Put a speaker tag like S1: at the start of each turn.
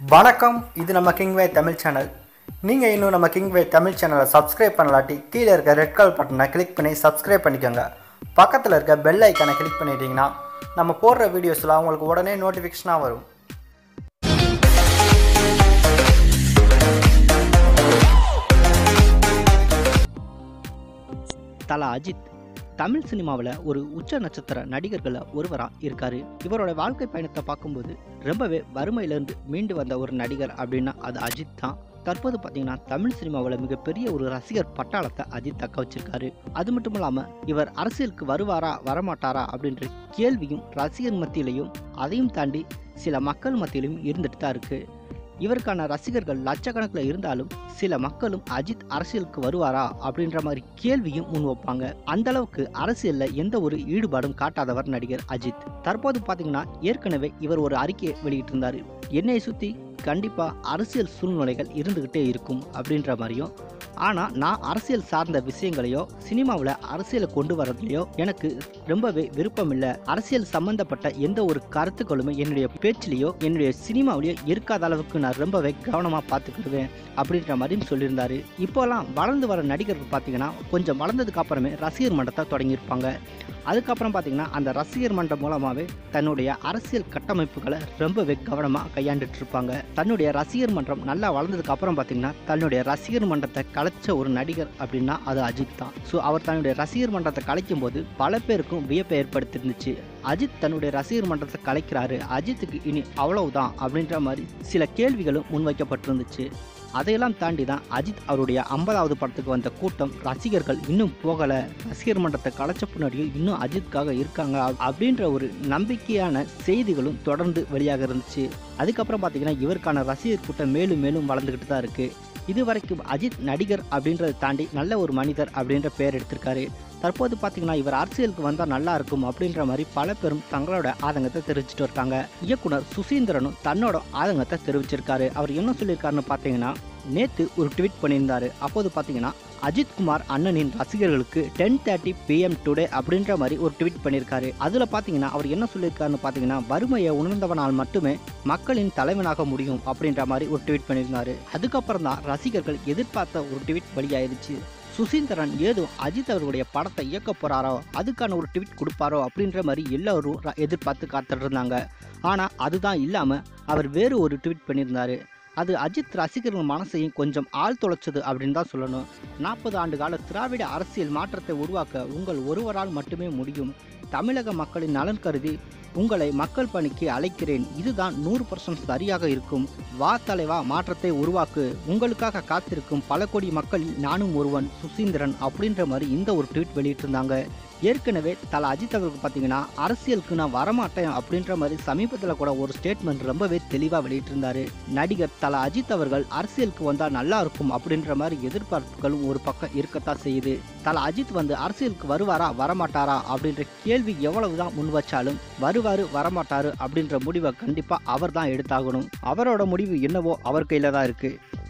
S1: வணக்கம் இது நம்ம கிங்வே தமிழ் சேனல் நீங்கள் இன்னும் நம்ம கிங்வே தமிழ் சேனலை சப்ஸ்கிரைப் பண்ணலாட்டி கீழே இருக்க ரெட் கலர் பட்டனை கிளிக் பண்ணி சப்ஸ்கிரைப் பண்ணிக்கோங்க பக்கத்தில் இருக்க பெல் ஐக்கானை கிளிக் பண்ணிட்டீங்கன்னா நம்ம போடுற வீடியோஸ்லாம் உங்களுக்கு உடனே நோட்டிஃபிகேஷனாக வரும்
S2: தலா அஜித் தமிழ் சினிமாவில் ஒரு உச்ச நட்சத்திர நடிகர்களில் ஒருவராக இருக்காரு இவரோட வாழ்க்கை பயணத்தை பார்க்கும்போது ரொம்பவே வறுமையிலேருந்து மீண்டு வந்த ஒரு நடிகர் அப்படின்னா அது அஜித் தான் தற்போது பார்த்தீங்கன்னா தமிழ் சினிமாவில் மிகப்பெரிய ஒரு ரசிகர் பட்டாளத்தை அஜித் தக்க வச்சிருக்காரு அது மட்டும் இல்லாமல் இவர் அரசியலுக்கு வருவாரா வரமாட்டாரா அப்படின்ற கேள்வியும் ரசிகர் மத்தியிலையும் அதையும் தாண்டி சில மக்கள் மத்தியிலும் இருந்துட்டு தான் இருக்கு இவருக்கான ரசிகர்கள் லட்சக்கணக்கில் இருந்தாலும் சில மக்களும் அஜித் அரசியலுக்கு வருவாரா அப்படின்ற மாதிரி கேள்வியும் முன் வைப்பாங்க அந்த அளவுக்கு அரசியல்ல எந்த ஒரு ஈடுபாடும் காட்டாதவர் நடிகர் அஜித் தற்போது பாத்தீங்கன்னா ஏற்கனவே இவர் ஒரு அறிக்கையை வெளியிட்டிருந்தாரு என்னை சுத்தி கண்டிப்பா அரசியல் சூழ்நிலைகள் இருந்துகிட்டே இருக்கும் அப்படின்ற மாதிரியும் ஆனா நான் அரசியல் சார்ந்த விஷயங்களையோ சினிமாவில் அரசியலை கொண்டு வரதுலையோ எனக்கு ரொம்பவே விருப்பம் இல்லை அரசியல் சம்பந்தப்பட்ட எந்த ஒரு கருத்துக்களுமே என்னுடைய பேச்சிலேயோ என்னுடைய சினிமாவிலேயோ இருக்காத அளவுக்கு நான் ரொம்பவே கவனமாக பார்த்துக்கிடுவேன் அப்படின்ற மாதிரியும் சொல்லியிருந்தாரு இப்போலாம் வளர்ந்து வர நடிகர்கள் பார்த்தீங்கன்னா கொஞ்சம் வளர்ந்ததுக்கு அப்புறமே ரசிகர் மன்றத்தை தொடங்கியிருப்பாங்க அதுக்கப்புறம் பார்த்தீங்கன்னா அந்த ரசிகர் மன்றம் மூலமாகவே தன்னுடைய அரசியல் கட்டமைப்புகளை ரொம்பவே கவனமாக கையாண்டுட்டு இருப்பாங்க தன்னுடைய ரசிகர் மன்றம் நல்லா வளர்ந்ததுக்கு அப்புறம் பார்த்தீங்கன்னா தன்னுடைய ரசிகர் மன்றத்தை கலைச்ச ஒரு நடிகர் அப்படின்னா அது அஜித் தான் ஸோ அவர் தன்னுடைய ரசிகர் மன்றத்தை கலைக்கும் போது பல பேருக்கும் வியப்பை ஏற்படுத்திருந்துச்சு அஜித் தன்னுடைய ரசிகர் மன்றத்தை கலைக்கிறாரு அஜித்துக்கு இனி அவ்வளவுதான் அப்படின்ற மாதிரி சில கேள்விகளும் முன்வைக்கப்பட்டிருந்துச்சு அதையெல்லாம் தாண்டி தான் அஜித் அவருடைய ஐம்பதாவது படத்துக்கு வந்த கூட்டம் ரசிகர்கள் இன்னும் போகலை ரசிகர் மன்றத்தை கலைச்ச பின்னாடியும் இன்னும் அஜித்காக இருக்காங்க அப்- அப்படின்ற ஒரு நம்பிக்கையான செய்திகளும் தொடர்ந்து வெளியாக இருந்துச்சு அதுக்கப்புறம் பார்த்தீங்கன்னா இவருக்கான ரசிகர் கூட்டம் மேலும் மேலும் வளர்ந்துக்கிட்டு தான் இருக்கு இதுவரைக்கும் அஜித் நடிகர் அப்படின்றத தாண்டி நல்ல ஒரு மனிதர் அப்படின்ற பெயர் எடுத்திருக்காரு தற்போது பார்த்தீங்கன்னா இவர் அரசியலுக்கு வந்தால் நல்லா இருக்கும் அப்படின்ற மாதிரி பல பேரும் தங்களோட ஆதங்கத்தை தெரிவிச்சிட்டு இருக்காங்க இயக்குனர் சுசீந்திரனும் தன்னோட ஆதங்கத்தை தெரிவிச்சிருக்காரு அவர் என்ன சொல்லியிருக்காருன்னு பார்த்தீங்கன்னா நேற்று ஒரு ட்வீட் பண்ணியிருந்தாரு அப்போது பார்த்தீங்கன்னா அஜித் குமார் அண்ணனின் ரசிகர்களுக்கு டென் தேர்ட்டி பிஎம் டுடே அப்படின்ற மாதிரி ஒரு ட்வீட் பண்ணியிருக்காரு அதில் பார்த்தீங்கன்னா அவர் என்ன சொல்லியிருக்காருன்னு பார்த்தீங்கன்னா வறுமையை உணர்ந்தவனால் மட்டுமே மக்களின் தலைவனாக முடியும் அப்படின்ற மாதிரி ஒரு ட்வீட் பண்ணியிருந்தாரு அதுக்கப்புறம் தான் ரசிகர்கள் எதிர்பார்த்த ஒரு ட்வீட் வெளியாயிருச்சு சுசீந்திரன் ஏதோ அஜித் அவர்களுடைய படத்தை இயக்க போறாரோ அதுக்கான ஒரு ட்வீட் கொடுப்பாரோ அப்படின்ற மாதிரி எல்லாரும் ர- எதிர்பார்த்து காத்துட்டு இருந்தாங்க ஆனால் அதுதான் இல்லாமல் அவர் வேறு ஒரு ட்வீட் பண்ணியிருந்தாரு அது அஜித் ரசிகர்கள் மனசையும் கொஞ்சம் ஆள் தொலைச்சது அப்படின்னு தான் சொல்லணும் நாற்பது ஆண்டு கால திராவிட அரசியல் மாற்றத்தை உருவாக்க உங்கள் ஒருவரால் மட்டுமே முடியும் தமிழக மக்களின் நலன் கருதி உங்களை மக்கள் பணிக்கு அழைக்கிறேன் இதுதான் நூறு பர்சன்ட் சரியாக இருக்கும் வா தலைவா மாற்றத்தை உருவாக்கு உங்களுக்காக காத்திருக்கும் பல கோடி மக்களில் நானும் ஒருவன் சுசீந்திரன் அப்படின்ற மாதிரி இந்த ஒரு ட்வீட் வெளியிட்டிருந்தாங்க ஏற்கனவே தல அஜித் அவருக்கு பார்த்தீங்கன்னா அரசியலுக்கு நான் வரமாட்டேன் அப்படின்ற மாதிரி சமீபத்தில் கூட ஒரு ஸ்டேட்மெண்ட் ரொம்பவே தெளிவாக வெளியிட்டிருந்தாரு நடிகர் தல அஜித் அவர்கள் அரசியலுக்கு வந்தால் நல்லா இருக்கும் அப்படின்ற மாதிரி எதிர்பார்ப்புகளும் ஒரு பக்கம் இருக்கத்தான் செய்யுது தல அஜித் வந்து அரசியலுக்கு வருவாரா வரமாட்டாரா அப்படின்ற கேள்வி எவ்வளவுதான் முன் வச்சாலும் வருவாரு வரமாட்டாரு அப்படின்ற முடிவை கண்டிப்பா அவர் தான் எடுத்தாகணும் அவரோட முடிவு என்னவோ அவர் கையில தான் இருக்கு